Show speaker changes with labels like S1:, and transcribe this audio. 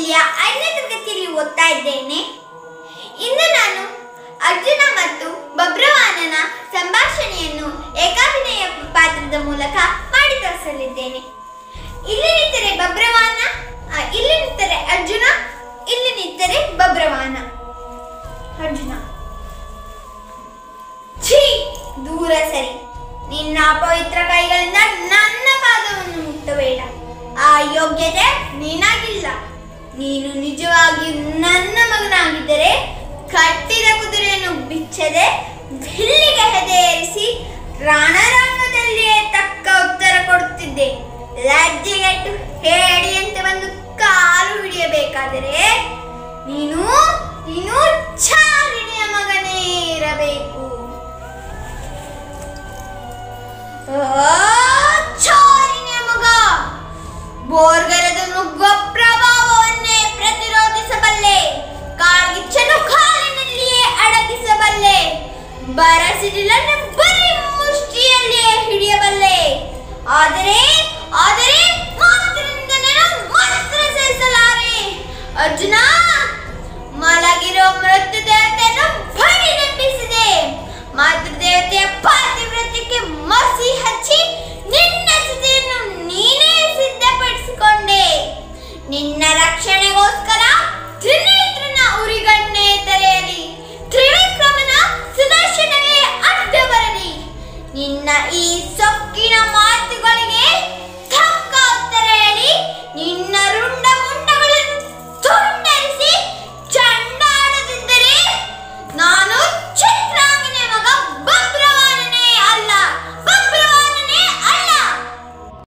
S1: ತರಗತಿಯ ಐದನೇ ತರಗತಿಯಲ್ಲಿ ಓದ್ತಾ ಇದ್ದೇನೆ ಇಂದು ನಾನು ಅರ್ಜುನ ಮತ್ತು ಬಬ್ರವಾನನ ಸಂಭಾಷಣೆಯನ್ನು ಏಕಾಭಿನಯ ಪಾತ್ರದ ಮೂಲಕ ಮಾಡಿ ತೋರಿಸಲಿದ್ದೇನೆ ಇಲ್ಲಿ ನಿಂತರೆ ಬಬ್ರವಾನ ಆ, ಇಲ್ಲಿ ನಿಂತರೆ ಅರ್ಜುನ ಇಲ್ಲಿ ನಿಂತರೆ ಬಬ್ರವಾನ ಅರ್ಜುನ ಛೀ ದೂರ ಸರಿ ನಿನ್ನ ಅಪವಿತ್ರ ಕೈಗಳಿಂದ ನನ್ನ ಪಾದವನ್ನು ಮುಟ್ಟಬೇಡ ಆ ಯೋಗ್ಯತೆ ನಿನಗಿಲ್ಲ ನೀನು ನಿಜವಾಗಿ ನನ್ನ ಮಗನಾಗಿದ್ದರೆ ಕಟ್ಟಿದ ಕುದುರೆಯನ್ನು ಬಿಚ್ಚದೆ ಬಿಲ್ಲಿಗೆ ಹೆದೆಯೇರಿಸಿ ರಣರಂಗದಲ್ಲಿಯೇ ತಕ್ಕ ಉತ್ತರ ಕೊಡುತ್ತಿದ್ದೆ ಲಜ್ಜೆಗೆಟ್ಟು ಹೇಡಿಯಂತೆ ಬಂದು ಕಾಲು ಹಿಡಿಯಬೇಕಾದರೆ ನೀನು ನೀನು ಚಾರಿಣಿಯ ಮಗನೇ ಇರಬೇಕು ಆ, ಚಾರಿಣಿಯ ಮಗ ಬೋರ್ಗರದ ನುಗ್ಗುವ ಪ್ರಭಾವವನ್ನೇ ಪ್ರತಿರೋಧಿಸಬಲ್ಲೆ ಕಾಳ್ಗಿಚ್ಚನ್ನು ಕಾಲಿನಲ್ಲಿಯೇ ಅಡಗಿಸಬಲ್ಲೆ ಬರಸಿಡಿಲನ್ನು ಬರೀ ಮುಷ್ಟಿಯಲ್ಲಿಯೇ ಹಿಡಿಯಬಲ್ಲೆ ಆದರೆ ಆದರೆ ಮಾತ್ರದಿಂದ ನಾನು ಮಾತ್ರ ಸಹಿಸಲಾರೆ ಅರ್ಜುನ ಮಲಗಿರೋ ಮೃತ್ಯು ದೇವತೆಯನ್ನು ಬಡಿದೆಬ್ಬಿಸಿದೆ ಮಾತೃದೇವತೆಯ ಪಾತಿವ್ರತ್ಯಕ್ಕೆ ಮಸಿ ಹಚ್ಚಿ ನಿನ್ನ ಸ್ಥಿತಿಯನ್ನು ನೀನೇ ಸಿದ್ಧಪಡಿಸಿಕೊಂಡೆ ನಿನ್ನ ರಕ್ಷಣೆಗೋಸ್ಕರ ತ್ರಿನೇತ್ರನ ಉರಿಗಣ್ಣೆ ತೆರೆಯಲಿ ತ್ರಿವಿಕ್ರಮನ ಸುದರ್ಶನವೇ ಅಡ್ಡ ಬರಲಿ ನಿನ್ನ ಈ ಸೊಕ್ಕಿನ